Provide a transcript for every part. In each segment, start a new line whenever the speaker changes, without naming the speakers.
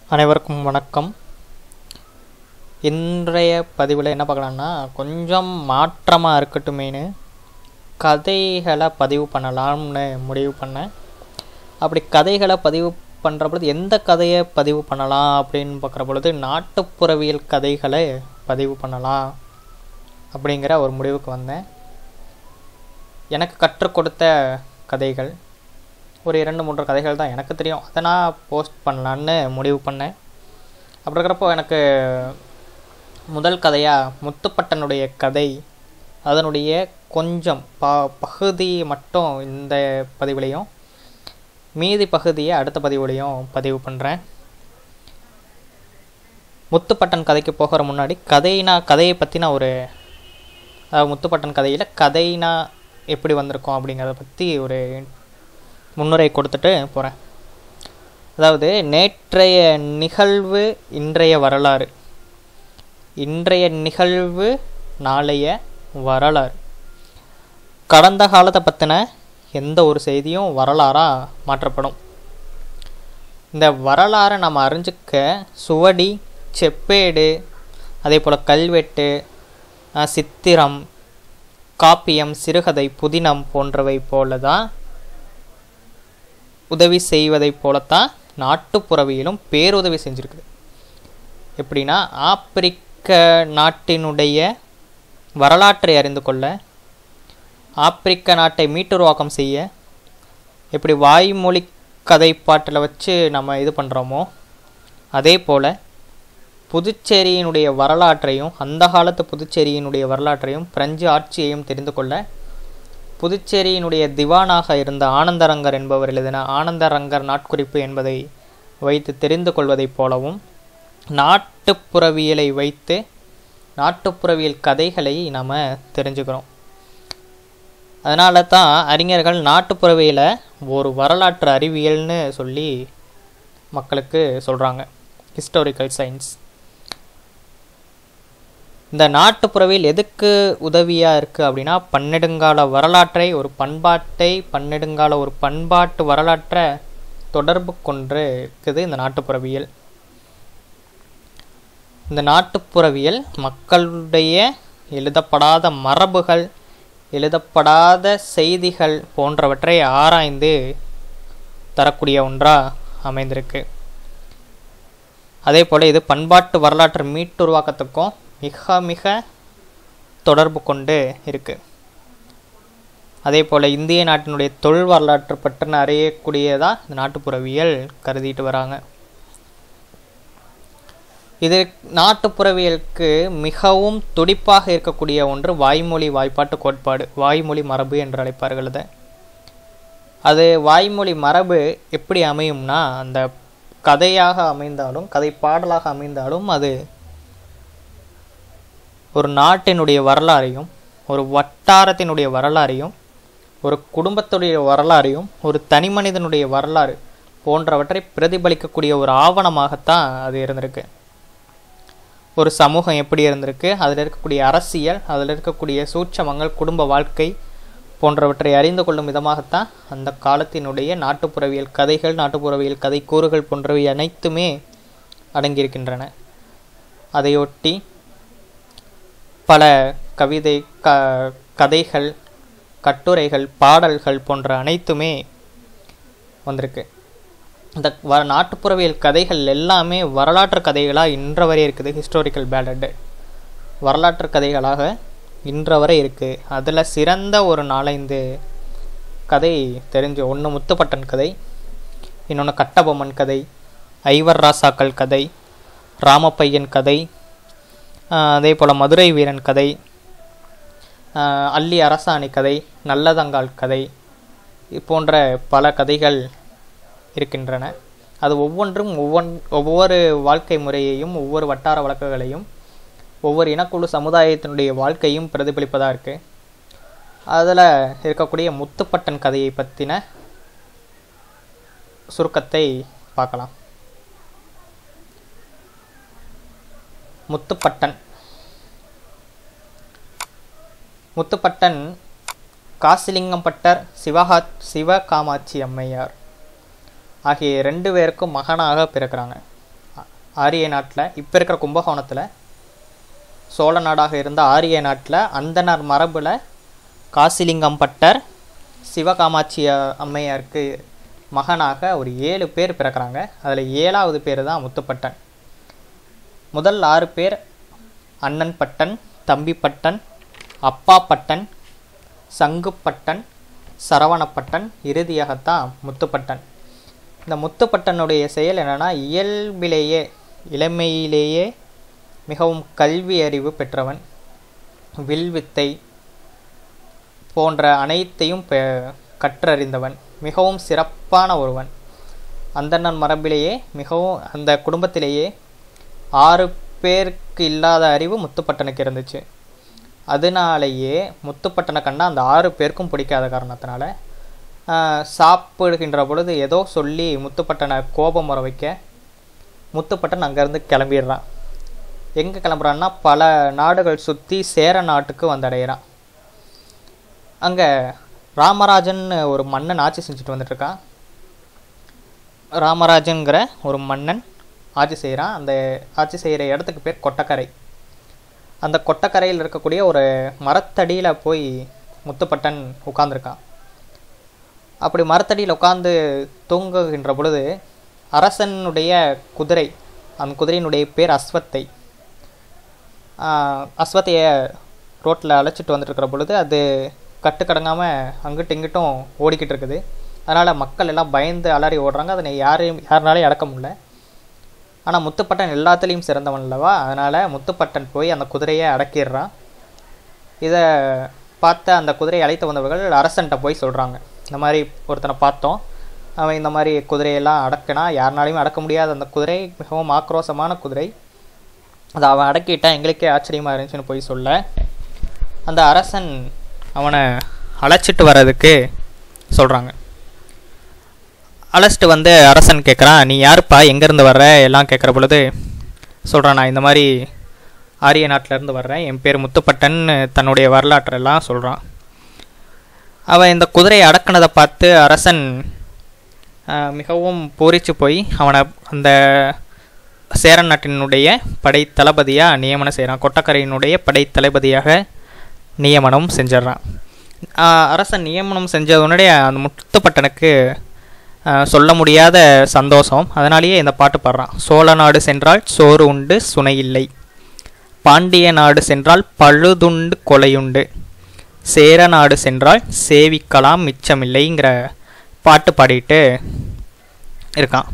அனைவருக்கும் வணக்கம் இன்றைய பதிவில் என்ன பார்க்கலாம்னா கொஞ்சம் மாற்றமாக இருக்கட்டுமேனு கதைகளை பதிவு பண்ணலாம்னு முடிவு பண்ணேன் அப்படி கதைகளை பதிவு பண்ணுற பொழுது எந்த கதையை பதிவு பண்ணலாம் அப்படின்னு பார்க்குற பொழுது நாட்டுப்புறவியல் கதைகளை பதிவு பண்ணலாம் அப்படிங்கிற ஒரு முடிவுக்கு வந்தேன் எனக்கு கற்றுக் கொடுத்த கதைகள் ஒரு இரண்டு மூன்று கதைகள் தான் எனக்கு தெரியும் அதை நான் போஸ்ட் பண்ணலான்னு முடிவு பண்ணேன் அப்படி இருக்கிறப்போ எனக்கு முதல் கதையாக முத்துப்பட்டனுடைய கதை அதனுடைய கொஞ்சம் ப பகுதி மட்டும் இந்த பதிவுலையும் மீதி பகுதியை அடுத்த பதிவுலையும் பதிவு பண்ணுறேன் முத்துப்பட்டன் கதைக்கு போகிற முன்னாடி கதைனா கதையை பற்றின ஒரு அதாவது முத்துப்பட்டன் கதையில் கதைனா எப்படி வந்திருக்கோம் அப்படிங்கிறத பற்றி ஒரு முன்னுரை கொடுத்துட்டு போகிறேன் அதாவது நேற்றைய நிகழ்வு இன்றைய வரலாறு இன்றைய நிகழ்வு நாளைய வரலாறு கடந்த காலத்தை பற்றின எந்த ஒரு செய்தியும் வரலாறாக மாற்றப்படும் இந்த வரலாறை நம்ம அறிஞ்சிக்க சுவடி செப்பேடு அதே போல் கல்வெட்டு அஹ், சித்திரம் காப்பியம் சிறுகதை புதினம் போன்றவை போல தான் உதவி செய்வதைப் போலத்தான் நாட்டுப்புறவியலும் பேருதவி செஞ்சுருக்குது எப்படின்னா ஆப்பிரிக்க நாட்டினுடைய வரலாற்றை அறிந்து கொள்ள ஆப்பிரிக்க நாட்டை மீட்டுருவாக்கம் செய்ய எப்படி வாய்மொழி கதைப்பாட்டில் வச்சு நம்ம இது பண்ணுறோமோ அதே போல் புதுச்சேரியினுடைய வரலாற்றையும் அந்த காலத்து புதுச்சேரியினுடைய வரலாற்றையும் பிரெஞ்சு ஆட்சியையும் தெரிந்து கொள்ள புதுச்சேரியினுடைய திவானாக இருந்த ஆனந்தரங்கர் என்பவர் எழுதின ஆனந்தரங்கர் நாட்குறிப்பு என்பதை வைத்து தெரிந்து கொள்வதைப் போலவும் நாட்டுப்புறவியலை வைத்து நாட்டுப்புறவியல் கதைகளை நாம் தெரிஞ்சுக்கிறோம் அதனால தான் அறிஞர்கள் நாட்டுப்புறவியலை ஒரு வரலாற்று அறிவியல்னு சொல்லி மக்களுக்கு சொல்கிறாங்க ஹிஸ்டாரிக்கல் சயின்ஸ் இந்த நாட்டுப்புறவியல் எதுக்கு உதவியாக இருக்குது அப்படின்னா பன்னெடுங்கால வரலாற்றை ஒரு பண்பாட்டை பன்னெடுங்கால ஒரு பண்பாட்டு வரலாற்றை தொடர்பு கொண்டு இருக்குது இந்த நாட்டுப்புறவியல் இந்த நாட்டுப்புறவியல் மக்களுடைய எழுதப்படாத மரபுகள் எழுதப்படாத செய்திகள் போன்றவற்றை ஆராய்ந்து தரக்கூடிய ஒன்றாக அமைந்திருக்கு அதே போல் இது பண்பாட்டு வரலாற்று மீட்டுருவாக்கத்துக்கும் மிக மிக தொடர்பு கொண்டு இருக்கு அதே போல் இந்திய நாட்டினுடைய தொழில் வரலாற்று பற்றின அறியக்கூடியதாக இந்த நாட்டுப்புறவியல் கருதிட்டு வராங்க இது நாட்டுப்புறவியலுக்கு மிகவும் துடிப்பாக இருக்கக்கூடிய ஒன்று வாய்மொழி வாய்ப்பாட்டு கோட்பாடு வாய்மொழி மரபு என்று அழைப்பார்கள் அதை அது வாய்மொழி மரபு எப்படி அமையும்னா அந்த கதையாக அமைந்தாலும் கதை பாடலாக அமைந்தாலும் அது ஒரு நாட்டினுடைய வரலாறையும் ஒரு வட்டாரத்தினுடைய வரலாறையும் ஒரு குடும்பத்துடைய வரலாறையும் ஒரு தனி மனிதனுடைய வரலாறு போன்றவற்றை பிரதிபலிக்கக்கூடிய ஒரு ஆவணமாகத்தான் அது இருந்திருக்கு ஒரு சமூகம் எப்படி இருந்திருக்கு அதில் இருக்கக்கூடிய அரசியல் அதில் இருக்கக்கூடிய சூட்சமங்கள் குடும்ப வாழ்க்கை போன்றவற்றை அறிந்து கொள்ளும் விதமாகத்தான் அந்த காலத்தினுடைய நாட்டுப்புறவியல் கதைகள் நாட்டுப்புறவியல் கதை கூறுகள் போன்றவை அனைத்துமே அடங்கியிருக்கின்றன அதையொட்டி பல கவிதை க கதைகள் கட்டுரைகள் பாடல்கள் போன்ற அனைத்துமே வந்திருக்கு இந்த வ நாட்டுப்புறவியல் கதைகள் எல்லாமே வரலாற்று கதைகளாக இன்ற வரை இருக்குது ஹிஸ்டாரிக்கல் பேலட் வரலாற்று கதைகளாக இன்ற வரை இருக்குது அதில் சிறந்த ஒரு நாலைந்து கதை தெரிஞ்சு ஒன்று முத்துப்பட்டன் கதை இன்னொன்று கட்டபொம்மன் கதை ஐவர் ராசாக்கள் கதை ராமப்பையன் கதை ஆஹ் அதே போல் மதுரை வீரன் கதை ஆஹ் அல்லி அரசாணி கதை நல்லதங்கால் கதை இது போன்ற பல கதைகள் இருக்கின்றன அது ஒவ்வொன்றும் ஒவ்வொன் ஒவ்வொரு வாழ்க்கை முறையையும் ஒவ்வொரு வட்டார வழக்குகளையும் ஒவ்வொரு இனக்குழு சமுதாயத்தினுடைய வாழ்க்கையும் பிரதிபலிப்பதாக இருக்குது அதில் இருக்கக்கூடிய முத்துப்பட்டன் கதையை பற்றின சுருக்கத்தை பார்க்கலாம் முத்துப்பட்டன் முத்துப்பட்டன் காசிலிங்கம்பட்டர் சிவகா சிவகாமாட்சி அம்மையார் ஆகிய ரெண்டு பேருக்கும் மகனாக பிறக்கிறாங்க ஆரிய நாட்டில் இப்போ இருக்கிற கும்பகோணத்தில் சோழ நாடாக இருந்த ஆரிய நாட்டில் அந்தனர் மரபில் காசிலிங்கம் பட்டர் சிவகாமாட்சி அ- அம்மையாருக்கு மகனாக ஒரு ஏழு பேர் பிறக்கிறாங்க அதில் ஏழாவது பேர் தான் முத்துப்பட்டன் முதல் ஆறு பேர் அண்ணன் பட்டன் தம்பி பட்டன் அப்பா பட்டன் சங்குப்பட்டன் சரவணப்பட்டன் இறுதியாகத்தான் முத்துப்பட்டன் இந்த முத்துப்பட்டனுடைய செயல் என்னன்னா இயல்பிலேயே இளமையிலேயே மிகவும் கல்வி அறிவு பெற்றவன் வில்வித்தை போன்ற அனைத்தையும் பெ- கற்றறிந்தவன் மிகவும் சிறப்பான ஒருவன் அந்தணன் மரபிலேயே மிகவும் அந்த குடும்பத்திலேயே ஆறு பேருக்கு இல்லாத அறிவு முத்துப்பட்டனுக்கு இருந்துச்சு அதனாலேயே முத்துப்பட்டனை கண்டா அந்த ஆறு பேருக்கும் பிடிக்காத காரணத்தினால ஆஹ், சாப்பிடுகின்ற பொழுது ஏதோ சொல்லி முத்துப்பட்டனை கோபம் வர வைக்க முத்துப்பட்டன் அங்கேருந்து கிளம்பிடுறான் எங்கே கிளம்புறான்னா பல நாடுகள் சுற்றி சேர நாட்டுக்கு வந்தடைகிறான் அங்கே ராமராஜன் ஒரு மன்னன் ஆட்சி செஞ்சுட்டு வந்துட்டுருக்கான் ராமராஜன்கிற ஒரு மன்னன் ஆட்சி செய்கிறான் அந்த ஆட்சி செய்கிற இடத்துக்கு பேர் கொட்டக்கரை அந்த கொட்டக்கரையில் இருக்கக்கூடிய ஒரு மரத்தடியில் போய் முத்துப்பட்டன் உட்கார்ந்திருக்கான் அப்படி மரத்தடியில் உட்கார்ந்து தூங்குகின்ற பொழுது அரசனுடைய குதிரை அந்த குதிரையினுடைய பேர் அஸ்வத்தை ஆஹ் அஸ்வத்தையை ரோட்டில் அழைச்சிட்டு வந்துட்டு இருக்கிற பொழுது அது கட்டுக்கடங்காமல் அங்கிட்டும் இங்கிட்டும் ஓடிக்கிட்டு இருக்குது அதனால் மக்கள் எல்லாம் பயந்து அலறி ஓடுறாங்க அதனை யாரையும் யாருனாலையும் அடக்க முடியல ஆனால் முத்துப்பட்டன் எல்லாத்துலேயும் சிறந்தவன் அல்லவா அதனால் முத்துப்பட்டன் போய் அந்த குதிரையை அடக்கிடுறான் இதை பார்த்த அந்த குதிரையை அழைத்து வந்தவர்கள் அரசன்ட்ட போய் சொல்கிறாங்க இந்த மாதிரி ஒருத்தனை பார்த்தோம் அவன் இந்த மாதிரி குதிரையெல்லாம் அடக்கினா யாருனாலையும் அடக்க முடியாத அந்த குதிரை மிகவும் ஆக்ரோஷமான குதிரை அதை அவன் அடக்கிட்டான் எங்களுக்கே ஆச்சரியமாக இருந்துச்சுன்னு போய் சொல்ல அந்த அரசன் அவனை அழைச்சிட்டு வர்றதுக்கு சொல்கிறாங்க அழைச்சிட்டு வந்து அரசன் கேட்குறான் நீ யாருப்பா எங்கேருந்து வர்ற எல்லாம் கேட்குற பொழுது சொல்கிறான் நான் இந்த மாதிரி ஆரிய நாட்டிலேருந்து வர்றேன் என் பேர் முத்துப்பட்டன் தன்னுடைய வரலாற்றெல்லாம் சொல்கிறான் அவன் இந்த குதிரையை அடக்குனதை பார்த்து அரசன் ஆஹ், மிகவும் பூரிச்சு போய் அவனை அந்த சேரன் நாட்டினுடைய படை தளபதியாக நியமனம் செய்கிறான் கொட்டக்கரையினுடைய படை தளபதியாக நியமனம் செஞ்சிடறான் ஆஹ், அரசன் நியமனம் செஞ்சதுனுடைய அந்த முத்துப்பட்டனுக்கு ஆஹ், சொல்ல முடியாத சந்தோஷம் அதனாலேயே இந்த பாட்டு பாடுறான் சோழ நாடு சென்றால் சோறு உண்டு சுனையில்லை பாண்டிய நாடு சென்றால் பழுதுண்டு கொலையுண்டு சேர நாடு சென்றால் சேவிக்கலாம் மிச்சமில்லைங்கிற பாட்டு பாடிட்டு இருக்கான்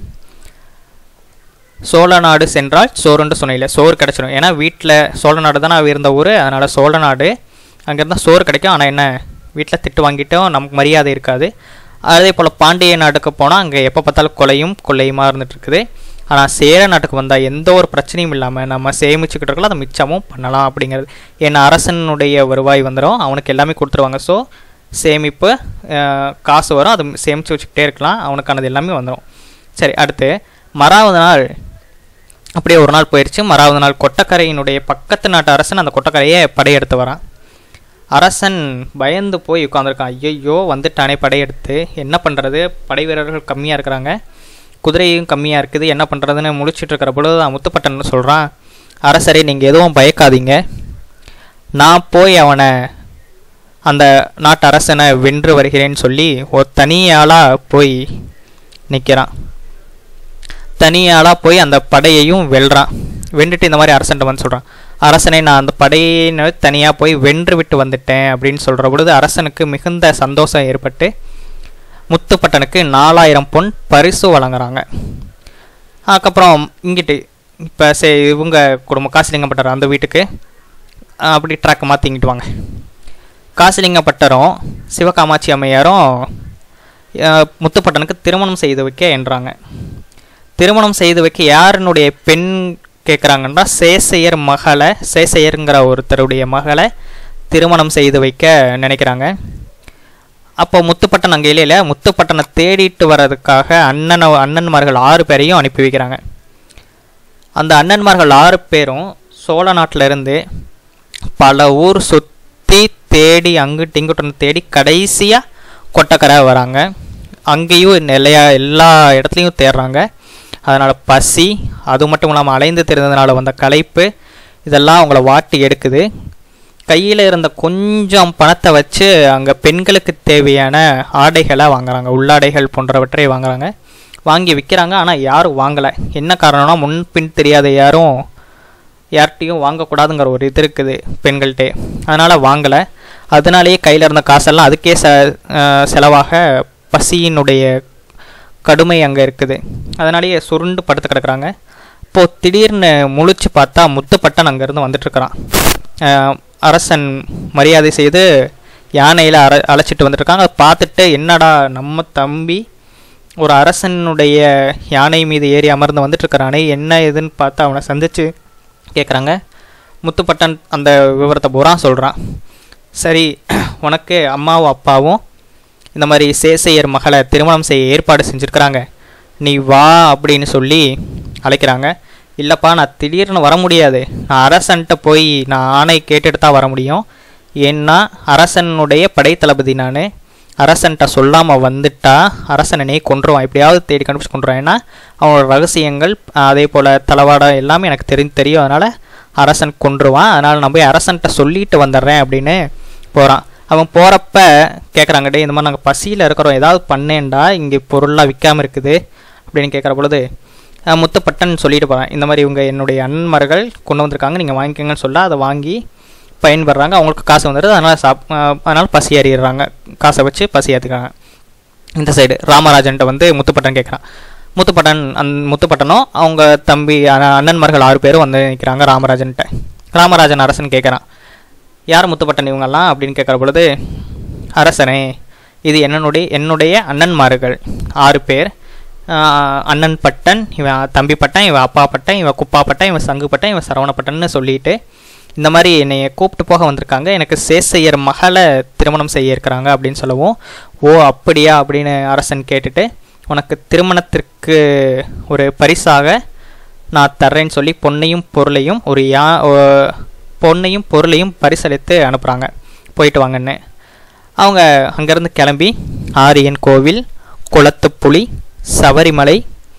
சோழ நாடு சென்றால் சோறுண்டு சுனையில் சோறு கிடச்சிடும் ஏன்னா வீட்டில் சோழ நாடு தானே அவ இருந்த ஊர் அதனால் சோழ நாடு அங்கேருந்தால் சோறு கிடைக்கும் ஆனால் என்ன வீட்டில் திட்டு வாங்கிட்டோம் நமக்கு மரியாதை இருக்காது அதே போல் பாண்டிய நாட்டுக்கு போனால் அங்கே எப்போ பார்த்தாலும் கொலையும் கொள்ளையுமா இருந்துட்டு இருக்குது ஆனால் சேர நாட்டுக்கு வந்தால் எந்த ஒரு பிரச்சனையும் இல்லாமல் நம்ம சேமிச்சுக்கிட்டு இருக்கலாம் அதை மிச்சமும் பண்ணலாம் அப்படிங்கிறது ஏன்னா அரசனுடைய வருவாய் வந்துடும் அவனுக்கு எல்லாமே கொடுத்துருவாங்க ஸோ சேமிப்பு அஹ், காசு வரும் அது சேமித்து வச்சுக்கிட்டே இருக்கலாம் அவனுக்கானது எல்லாமே வந்துடும் சரி அடுத்து மறாவது நாள் அப்படியே ஒரு நாள் போயிடுச்சு மறாவது நாள் கொட்டக்கரையினுடைய பக்கத்து நாட்டு அரசன் அந்த கொட்டக்கரையை படையெடுத்து வரான் அரசன் பயந்து போய் உட்காந்துருக்கான் ஐயையோ வந்துட்டானே படையெடுத்து என்ன பண்ணுறது படை வீரர்கள் கம்மியாக இருக்கிறாங்க குதிரையும் கம்மியாக இருக்குது என்ன பண்ணுறதுன்னு முழிச்சிட்டு இருக்கிற பொழுது தான் முத்துப்பட்டன் சொல்கிறான் அரசரே நீங்கள் எதுவும் பயக்காதீங்க நான் போய் அவனை அந்த நாட்டு அரசனை வென்று வருகிறேன்னு சொல்லி ஒரு தனியாளாக போய் நிற்கிறான் தனியாளாக போய் அந்த படையையும் வெல்றான் வென்றுட்டு இந்த மாதிரி அரசன்ட்ட வந்து சொல்கிறான் அரசனை நான் அந்த படையினை தனியாக போய் வென்று விட்டு வந்துட்டேன் அப்படின்னு சொல்கிற பொழுது அரசனுக்கு மிகுந்த சந்தோஷம் ஏற்பட்டு முத்துப்பட்டனுக்கு நாலாயிரம் பொன் பரிசு வழங்குறாங்க அதுக்கப்புறம் இங்கிட்டு இப்போ சே இவங்க குடும்பம் காசிலிங்கப்பட்டர் அந்த வீட்டுக்கு ஆஹ் அப்படி ட்ராக் மாற்றி இங்கிட்டு வாங்க காசிலிங்கப்பட்டரும் சிவகாமாட்சி அம்மையாரும் ஆஹ் முத்துப்பட்டனுக்கு திருமணம் செய்து வைக்க என்றாங்க திருமணம் செய்து வைக்க யாருனுடைய பெண் கேட்குறாங்கன்னா சேசையர் மகளை சேசையருங்கிற ஒருத்தருடைய மகளை திருமணம் செய்து வைக்க நினைக்கிறாங்க அப்போ முத்துப்பட்டன் அங்கே இல்லையில முத்துப்பட்டனை தேடிட்டு வர்றதுக்காக அண்ணனை அண்ணன்மார்கள் ஆறு பேரையும் அனுப்பி வைக்கிறாங்க அந்த அண்ணன்மார்கள் ஆறு பேரும் சோழ நாட்டுல இருந்து பல ஊர் சுற்றி தேடி அங்கிட்டு இங்கிட்டு தேடி கடைசியாக கொட்டக்கரை வராங்க அங்கேயும் நிலையா எல்லா இடத்துலையும் தேடுறாங்க அதனால் பசி அது மட்டும் இல்லாமல் அலைந்து தெரிந்ததுனால வந்த களைப்பு இதெல்லாம் அவங்கள வாட்டி எடுக்குது கையில் இருந்த கொஞ்சம் பணத்தை வச்சு அங்கே பெண்களுக்கு தேவையான ஆடைகளை வாங்குறாங்க உள்ளாடைகள் போன்றவற்றை வாங்குறாங்க வாங்கி விற்கிறாங்க ஆனால் யாரும் வாங்கலை என்ன காரணம்னா முன்பின் தெரியாத யாரும் யார்கிட்டையும் வாங்கக்கூடாதுங்கிற ஒரு இது இருக்குது பெண்கள்கிட்டே அதனால் வாங்கலை அதனாலேயே கையில் இருந்த காசெல்லாம் அதுக்கே செ அஹ் செலவாக பசியினுடைய கடுமை அங்கே இருக்குது அதனாலேயே சுருண்டு படுத்து கிடக்குறாங்க இப்போது திடீர்னு முழிச்சு பார்த்தா முத்துப்பட்டன் அங்கேருந்து வந்துட்டுருக்கிறான் அரசன் மரியாதை செய்து யானையில் அர அழைச்சிட்டு வந்திருக்காங்க அதை பார்த்துட்டு என்னடா நம்ம தம்பி ஒரு அரசனுடைய யானை மீது ஏறி அமர்ந்து வந்துட்டுருக்கிறானே என்ன ஏதுன்னு பார்த்து அவனை சந்தித்து கேட்குறாங்க முத்துப்பட்டன் அந்த விவரத்தை பூரா சொல்கிறான் சரி உனக்கு அம்மாவும் அப்பாவும் இந்த மாதிரி சேசையர் மகளை திருமணம் செய்ய ஏற்பாடு செஞ்சுருக்கிறாங்க நீ வா அப்படின்னு சொல்லி அழைக்கிறாங்க இல்லைப்பா நான் திடீர்னு வர முடியாது நான் அரசன்ட்ட போய் நான் ஆணை கேட்டுட்டு தான் வர முடியும் ஏன்னா அரசனுடைய படைத்தளபதி நான் அரசன்ட்ட சொல்லாமல் வந்துட்டா அரசனனே கொன்றுவான் எப்படியாவது தேடி கண்டுபிடிச்சு கொன்றுவான் ஏன்னா அவனோட ரகசியங்கள் அதே போல் தளவாடம் எல்லாமே எனக்கு தெரிஞ்சு தெரியும் அதனால் அரசன் கொன்றுவான் அதனால் நான் போய் அரசன்ட்ட சொல்லிட்டு வந்துடுறேன் அப்படின்னு போகிறான் அவன் போகிறப்ப கேட்குறாங்க டே இந்த மாதிரி நாங்கள் பசியில் இருக்கிறோம் ஏதாவது பண்ணேன்டா இங்கே பொருள்லாம் விற்காம இருக்குது அப்படின்னு கேட்குற பொழுது அஹ், முத்துப்பட்டன் சொல்லிட்டு போகிறான் இந்த மாதிரி இவங்க என்னுடைய அண்ணன்மார்கள் கொண்டு வந்திருக்காங்க நீங்கள் வாங்கிக்கோங்கன்னு சொல்ல அதை வாங்கி பயன்படுறாங்க அவங்களுக்கு காசு வந்துடுது அதனால் சாப் அஹ், அதனால் பசி அறியிடுறாங்க காசை வச்சு பசி ஏற்றுக்கிறாங்க இந்த சைடு ராமராஜன்ட்ட வந்து முத்துப்பட்டன் கேட்குறான் முத்துப்பட்டன் அந் முத்துப்பட்டனும் அவங்க தம்பி அண்ண- அண்ணன்மார்கள் ஆறு பேரும் வந்து நிற்கிறாங்க ராமராஜன்ட்ட ராமராஜன் அரசன் கேட்குறான் யார் முத்துப்பட்டன் இவங்கெல்லாம் அப்படின்னு கேட்குற பொழுது அரசனே இது என்னுடைய என்னுடைய அண்ணன்மார்கள் ஆறு பேர் ஆஹ், அண்ணன் பட்டன் இவன் தம்பி பட்டன் இவன் அப்பா பட்டன் இவன் குப்பா பட்டன் இவன் சங்கு பட்டன் இவன் சரவண பட்டன்னு சொல்லிட்டு இந்த மாதிரி என்னைய கூப்பிட்டு போக வந்திருக்காங்க எனக்கு சேசையர் மகளை திருமணம் செய்ய இருக்கிறாங்க அப்படின்னு சொல்லவும் ஓ அப்படியா அப்படின்னு அரசன் கேட்டுட்டு உனக்கு திருமணத்திற்கு ஒரு பரிசாக நான் தர்றேன்னு சொல்லி பொன்னையும் பொருளையும் ஒரு யா ஓ- பொன்னையும் பொருளையும் பரிசளித்து அனுப்புகிறாங்க போயிட்டு வாங்கன்னு அவங்க அங்கேருந்து கிளம்பி ஆரியன் கோவில் குளத்துப்புலி சபரிமலை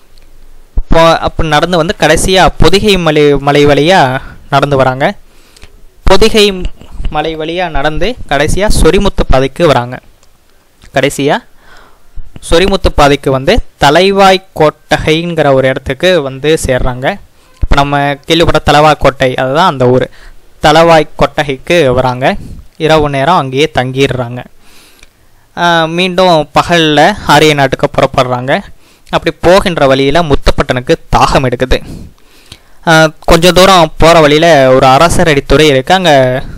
போ அப்போ நடந்து வந்து கடைசியாக பொதிகை மலை மலை வழியாக நடந்து வராங்க பொதிகை மலை வழியாக நடந்து கடைசியாக சொரிமுத்து பாதைக்கு வராங்க கடைசியாக சொரிமுத்து பாதைக்கு வந்து தலைவாய் கோட்டகைங்கிற ஒரு இடத்துக்கு வந்து சேர்றாங்க இப்போ நம்ம கேள்விப்பட்ட தலைவாய் கோட்டை அதுதான் அந்த ஊர் தலைவாய் கொட்டகைக்கு வராங்க இரவு நேரம் அங்கேயே தங்கிடுறாங்க ஆஹ் மீண்டும் பகலில் ஆரிய நாட்டுக்கு புறப்படுறாங்க அப்படி போகின்ற வழியில் முத்துப்பட்டனுக்கு தாகம் எடுக்குது ஆஹ் கொஞ்சம் தூரம் போகிற வழியில் ஒரு அரசர் அடித்துறை இருக்குது அங்கே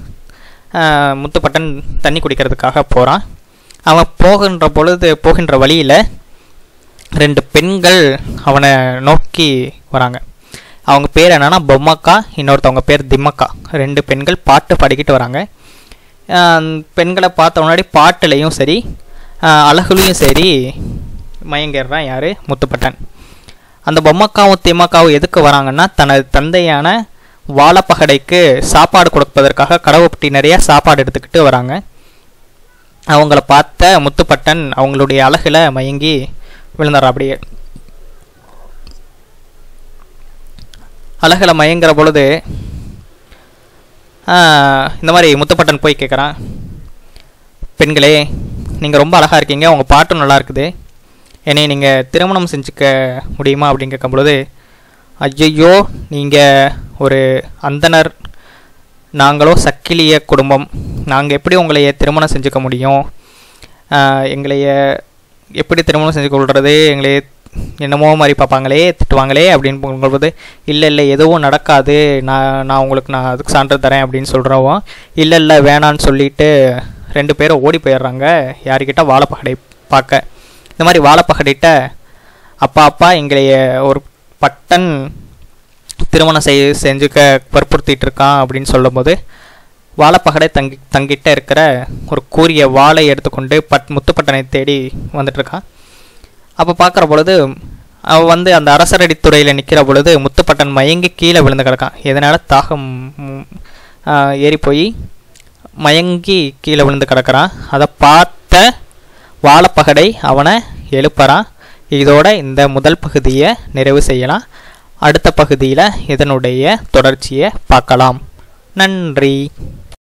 முத்துப்பட்டன் தண்ணி குடிக்கிறதுக்காக போகிறான் அவன் போகின்ற பொழுது போகின்ற வழியில் ரெண்டு பெண்கள் அவனை நோக்கி வராங்க அவங்க பேர் என்னன்னா பொம்மக்கா இன்னொருத்தவங்க பேர் திம்மக்கா ரெண்டு பெண்கள் பாட்டு பாடிக்கிட்டு வராங்க ஆஹ் பெண்களை பார்த்த முன்னாடி பாட்டுலேயும் சரி ஆஹ் அழகுலையும் சரி மயங்கிடுறான் யார் முத்துப்பட்டன் அந்த பொம்மக்காவும் திம்மக்காவும் எதுக்கு வராங்கன்னா தனது தந்தையான வாழப்பகடைக்கு சாப்பாடு கொடுப்பதற்காக கடவுப்பட்டி நிறைய சாப்பாடு எடுத்துக்கிட்டு வராங்க அவங்கள பார்த்த முத்துப்பட்டன் அவங்களுடைய அழகுல மயங்கி விழுந்தார் அப்படியே அழகுல மயங்கிற பொழுது ஆஹ், இந்த மாதிரி முத்துப்பட்டன் போய் கேட்குறான் பெண்களே நீங்கள் ரொம்ப அழகாக இருக்கீங்க உங்கள் பாட்டும் நல்லா இருக்குது என்னை நீங்கள் திருமணம் செஞ்சுக்க முடியுமா அப்படின்னு கேட்கும் பொழுது ஐயையோ நீங்கள் ஒரு அந்தனர் நாங்களோ சக்கிலிய குடும்பம் நாங்கள் எப்படி உங்களைய திருமணம் செஞ்சுக்க முடியும் ஆஹ் எங்களைய எப்படி திருமணம் செஞ்சு கொள்வது எங்களைய என்னமோ மாதிரி பார்ப்பாங்களே திட்டுவாங்களே அப்படின்னு சொல்லும்போது இல்லை இல்லை எதுவும் நடக்காது நான் நான் உங்களுக்கு நான் அதுக்கு சான்று தரேன் அப்படின்னு சொல்கிறவோ இல்லை இல்லை வேணான்னு சொல்லிட்டு ரெண்டு பேரும் ஓடி போயிடுறாங்க யாருக்கிட்ட வாழைப்பகடை பார்க்க இந்த மாதிரி வாழைப்பகடிட்ட அப்பா அப்பா எங்களைய ஒரு பட்டன் திருமணம் செய் செஞ்சுக்க வற்புறுத்திட்டு இருக்கான் அப்படின்னு சொல்லும்போது வாழைப்பகடை தங்கி தங்கிட்ட இருக்கிற ஒரு கூரிய வாளை எடுத்துக்கொண்டு பட் முத்துப்பட்டனை தேடி வந்துட்டு இருக்கான் அப்போ பார்க்குற பொழுது அவன் வந்து அந்த அரசரடி துறையில் நிற்கிற பொழுது முத்துப்பட்டன் மயங்கி கீழே விழுந்து கிடக்கான் இதனால் தாகம் ம், ஆ, ஏறி போய் மயங்கி கீழே விழுந்து கிடக்கிறான் அதை பார்த்த வாழைப்பகடை அவனை எழுப்புறான் இதோட இந்த முதல் பகுதியை நிறைவு செய்யலாம் அடுத்த பகுதியில் இதனுடைய தொடர்ச்சியை பார்க்கலாம் நன்றி